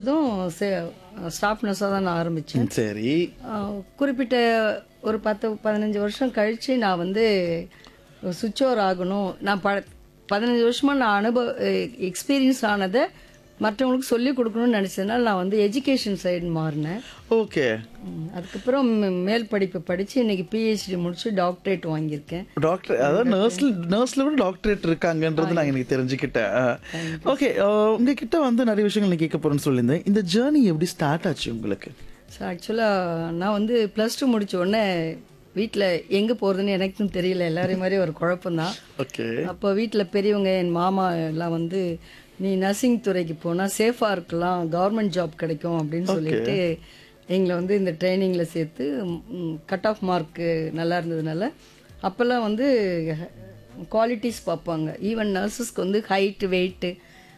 ஆரம்பித்ததும் staff நர்ஸாக தான் நான் ஆரம்பித்தேன் ம், சரி குறிப்பிட்ட ஒரு பத்து பதினஞ்சு வருஷம் கழித்து நான் வந்து சுவிட்ச் ஓவர் ஆகணும் நான் ப பதினஞ்சு வருஷமாக நான் அனுபவ எக்ஸ்பீரியன்ஸ் ஆனதை மற்றவங்களுக்கு சொல்லிக் கொடுக்கணும்னு நினச்சதுனால நான் வந்து எஜுகேஷன் சைடு மாறினேன் ஓகே ம், அதுக்கப்புறம் மே- மேல் படிப்பு படித்து இன்னைக்கு பிஹெச்டி முடிச்சு டாக்டரேட் வாங்கியிருக்கேன் டாக்டர் அதாவது நர்ஸ்ல நர்ஸ்ல கூட டாக்டரேட் இருக்காங்கன்றது நான் எனக்கு தெரிஞ்சுக்கிட்டேன் ஓகே உங்ககிட்ட வந்து நிறைய விஷயங்கள் நான் கேட்க போறேன்னு சொல்லியிருந்தேன் இந்த ஜேர்னி எப்படி ஸ்டார்ட் ஆச்சு உங்களுக்கு ஸோ ஆக்சுவலாக நான் வந்து ப்ளஸ் டூ முடிச்ச உடனே வீட்டில் எங்கே போகிறதுன்னு எனக்கும் தெரியல எல்லாரையும் மாதிரி ஒரு குழப்பம்தான் ஓகே அப்போ வீட்டில் பெரியவங்க என் மாமா எல்லாம் வந்து நீ நர்சிங் துறைக்கு போனால் சேஃபாக இருக்கலாம் கவர்மெண்ட் ஜாப் கிடைக்கும் அப்படின்னு சொல்லிட்டு எங்களை வந்து இந்த ட்ரைனிங்கில் சேர்த்து கட் ஆஃப் மார்க்கு நல்லா இருந்ததுனால அப்போல்லாம் வந்து குவாலிட்டிஸ் பார்ப்பாங்க ஈவன் நர்சஸ்க்கு வந்து ஹைட்டு வெயிட்டு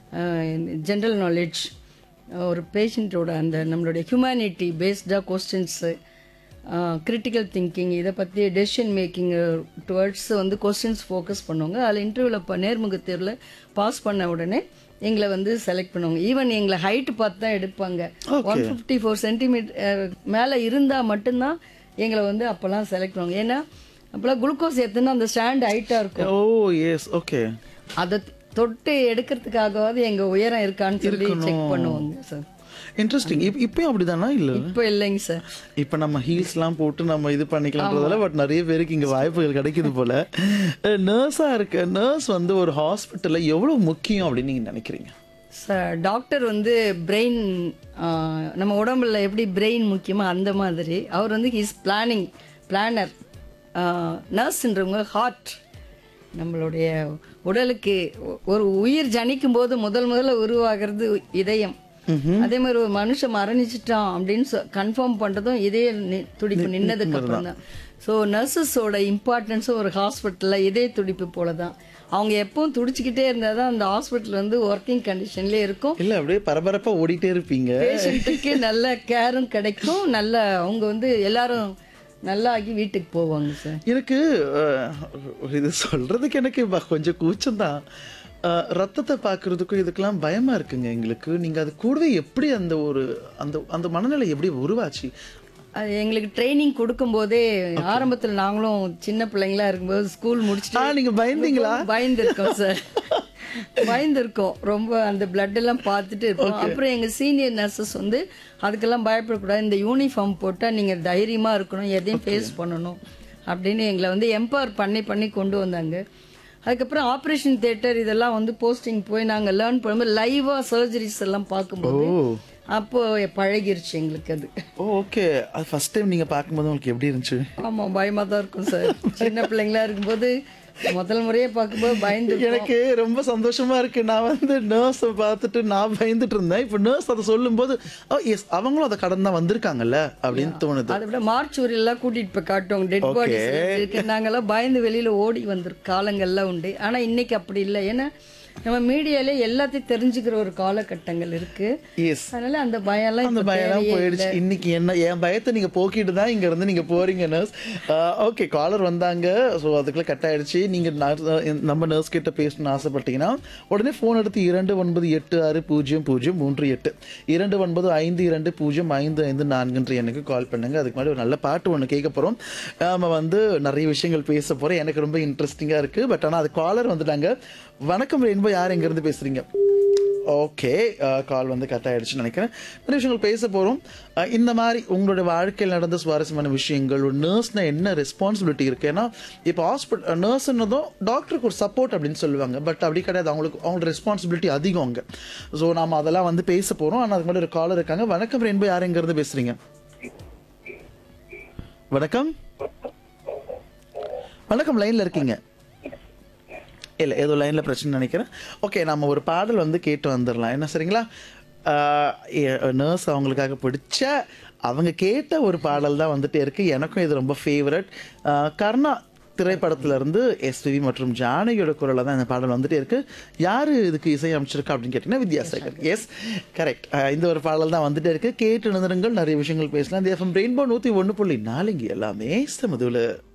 ஜென்ரல் நாலேஜ் ஒரு பேஷண்ட்டோட அந்த நம்மளுடைய ஹியூமனிட்டி பேஸ்டாக கொஸ்டின்ஸு கிரிட்டிக்கல் திங்கிங் இதை பற்றி டெசிஷன் மேக்கிங் டுவர்ட்ஸ் வந்து கொஸ்டின்ஸ் ஃபோக்கஸ் பண்ணுவாங்க அதில் இன்டர்வியூவில் இப்போ நேர்முக தேர்வில் பாஸ் பண்ண உடனே எங்களை வந்து செலக்ட் பண்ணுவாங்க ஈவன் எங்களை ஹைட்டு பார்த்து தான் எடுப்பாங்க ஒன் ஃபிஃப்டி ஃபோர் சென்டிமீட்டர் மேலே இருந்தால் மட்டும்தான் எங்களை வந்து அப்போல்லாம் செலக்ட் பண்ணுவாங்க ஏன்னா அப்போல்லாம் குளுக்கோஸ் ஏற்றுனா அந்த ஸ்டாண்ட் ஹைட்டாக இருக்கும் ஓ எஸ் ஓகே அதை தொட்டு எடுக்கிறதுக்காகவாவது எங்கள் உயரம் இருக்கான்னு சொல்லி செக் பண்ணுவாங்க சார் இன்ட்ரெஸ்டிங் இப்போ இப்பயும் அப்படிதானா இல்ல இப்போ இல்லைங்க சார் இப்போ நம்ம ஹீல்ஸ்லாம் போட்டு நம்ம இது பண்ணிக்கலாம்ன்றதால பட் நிறைய பேருக்கு இங்கே வாய்ப்புகள் கிடைக்குது போல நர்ஸாக இருக்க நர்ஸ் வந்து ஒரு ஹாஸ்பிட்டலில் எவ்வளோ முக்கியம் அப்படின்னு நீங்கள் நினைக்கிறீங்க சார் டாக்டர் வந்து பிரெயின் நம்ம உடம்புல எப்படி பிரெயின் முக்கியமோ அந்த மாதிரி அவர் வந்து ஹிஸ் பிளானிங் பிளானர் நர்ஸ்ன்றவங்க ஹார்ட் நம்மளுடைய உடலுக்கு ஒ- ஒரு உயிர் ஜனிக்கும் போது முதல் முதல்ல உருவாகிறது இதயம் அதே மாதிரி ஒரு மனுஷன் மரணிச்சிட்டான் அப்படின்னு கன்ஃபார்ம் பண்றதும் இதய நி- துடிப்பு நின்னதுக்கு அப்புறம் தான் ஸோ நர்சஸோட இம்பார்ட்டன்ஸும் ஒரு ஹாஸ்பிட்டலில் இதய துடிப்பு போல தான் அவங்க எப்பவும் துடிச்சுக்கிட்டே இருந்தால் தான் அந்த ஹாஸ்பிட்டல் வந்து ஒர்க்கிங் கண்டிஷன்லேயே இருக்கும் இல்லை அப்படியே பரபரப்பாக ஓடிட்டே இருப்பீங்க பேஷண்ட்டுக்கு நல்ல கேரும் கிடைக்கும் நல்ல அவங்க வந்து எல்லாரும் நல்லா ஆகி வீட்டுக்கு போவாங்க சார் எனக்கு அஹ், இது சொல்றதுக்கு எனக்கு ப- கொஞ்சம் கூச்சம்தான் அஹ், ரத்தத்தை பார்க்கறதுக்கும் இதுக்கெல்லாம் பயமா இருக்குங்க எங்களுக்கு நீங்க அது கூடவே எப்படி அந்த ஒரு அந்த அந்த மனநிலை எப்படி உருவாச்சு அது எங்களுக்கு ட்ரைனிங் கொடுக்கும்போதே ஆரம்பத்தில் நாங்களும் சின்ன பிள்ளைங்களா இருக்கும்போது ஸ்கூல் ஆ முடிச்சுட்டு நீங்க பயந்தீங்களா பயந்துருக்கோம் சார் பயந்துருக்கோம் ரொம்ப அந்த blood எல்லாம் பார்த்துட்டு இருப்போம் அப்புறம் எங்க சீனியர் நர்சஸ் வந்து அதுக்கெல்லாம் பயப்படக்கூடாது இந்த யூனிஃபார்ம் போட்டா நீங்க தைரியமா இருக்கணும் எதையும் ஃபேஸ் பண்ணணும் அப்படின்னு எங்களை வந்து எம்பவர் பண்ணி பண்ணி கொண்டு வந்தாங்க அதுக்கப்புறம் ஆப்ரேஷன் தியேட்டர் இதெல்லாம் வந்து போஸ்டிங் போய் நாங்க லேர்ன் பண்ணும்போது லைவா சர்ஜரிஸ் எல்லாம் பார்க்கும்போது ஓ அப்போ பழகிருச்சு எங்களுக்கு அது ஓ ஓகே அது ஃபர்ஸ்ட் டைம் நீங்க பார்க்கும்போது உங்களுக்கு எப்படி இருந்துச்சு ஆமா பயமா தான் இருக்கும் சார் சின்ன பிள்ளைங்களா இருக்கும்போது முதல் முறையே பார்க்கும்போது பயந்து எனக்கு ரொம்ப சந்தோஷமா இருக்கு நான் வந்து நர்ஸை பார்த்துட்டு நான் பயந்துட்டு இருந்தேன் இப்போ நர்ஸ் அதை சொல்லும்போது ஓ எஸ் அவங்களும் அதை கடந்து தான் வந்திருக்காங்கல்ல அப்படின்னு தோணுது அதை விட மார்ச் எல்லாம் கூட்டிட்டு போய் காட்டுவாங்க டெட் பாடிஸ் இருக்கு நாங்கெல்லாம் பயந்து வெளியில ஓடி வந்திருக்க காலங்கள்லாம் உண்டு ஆனா இன்னைக்கு அப்படி இல்லை ஏன்னா நம்ம மீடியாலே எல்லாத்தையும் தெரிஞ்சுக்கிற ஒரு காலகட்டங்கள் இருக்கு எஸ் அதனால அந்த பயம்லாம் அந்த இப்ப பயம்லாம் தேவையே போயிடுச்சு இன்னைக்கு என்ன என் பயத்தை நீங்க போக்கிட்டு தான் இங்க இருந்து நீங்க போறீங்க நர்ஸ் ஓகே காலர் வந்தாங்க ஸோ அதுக்குள்ள கட் ஆயிடுச்சு நீங்க nurse- நம்ம நர்ஸ் கிட்ட பேசணும்னு ஆசைப்பட்டீங்கன்னா உடனே ஃபோன் எடுத்து இரண்டு ஒன்பது எட்டு ஆறு பூஜ்ஜியம் பூஜ்ஜியம் மூன்று எட்டு இரண்டு ஒன்பது ஐந்து இரண்டு பூஜ்ஜியம் ஐந்து ஐந்து நான்குன்ற எனக்கு கால் பண்ணுங்க அதுக்கு முன்னாடி ஒரு நல்ல பாட்டு ஒன்று கேட்க போறோம் நாம வந்து நிறைய விஷயங்கள் பேச போறோம் எனக்கு ரொம்ப இன்ட்ரெஸ்டிங்கா இருக்கு பட் ஆனா அது காலர் வந்துட்டாங்க வணக்கம் ரெயின்போ யார் எங்க இருந்து பேசுறீங்க ஓகே கால் வந்து கட் ஆயிடுச்சுன்னு நினைக்கிறேன் நிறைய விஷயங்கள் பேச போகிறோம் இந்த மாதிரி உங்களுடைய வாழ்க்கையில் நடந்த சுவாரஸ்யமான விஷயங்கள் ஒரு நர்ஸ்னா என்ன ரெஸ்பான்சிபிலிட்டி இருக்கு ஏன்னா இப்போ ஹாஸ்பிட்டல் நர்ஸ்னதும் டாக்டருக்கு ஒரு சப்போர்ட் அப்படின்னு சொல்லுவாங்க பட் அப்படி கிடையாது அவங்களுக்கு அவங்களோட ரெஸ்பான்சிபிலிட்டி அதிகம் அங்கே ஸோ நாம அதெல்லாம் வந்து பேச போகிறோம் ஆனால் அதுக்கு முன்னாடி ஒரு காலர் இருக்காங்க வணக்கம் ரெயின்போ யார் எங்க இருந்து பேசுறீங்க வணக்கம் வணக்கம் லைன்ல இருக்கீங்க இல்லை ஏதோ லைனில் பிரச்சனை நினைக்கிறேன் ஓகே நம்ம ஒரு பாடல் வந்து கேட்டு வந்துடலாம் என்ன சரிங்களா நர்ஸ் அவங்களுக்காக பிடிச்ச அவங்க கேட்ட ஒரு பாடல் தான் வந்துட்டே இருக்கு எனக்கும் இது ரொம்ப ஃபேவரட் கர்ணா திரைப்படத்துல இருந்து எஸ்பிவி மற்றும் ஜானகியோட குரலில் தான் இந்த பாடல் வந்துட்டே இருக்கு யாரு இதுக்கு இசை அமைச்சிருக்கா அப்படின்னு கேட்டிங்கன்னா வித்யாசாகர் எஸ் கரெக்ட் இந்த ஒரு பாடல் தான் வந்துட்டே இருக்கு கேட்டு நிறுங்கள் நிறைய விஷயங்கள் பேசலாம் இந்த எஃப்எம் ரெயின்போ நூற்றி ஒன்று புள்ளி நாலுங்க எல்லாமே சமதுல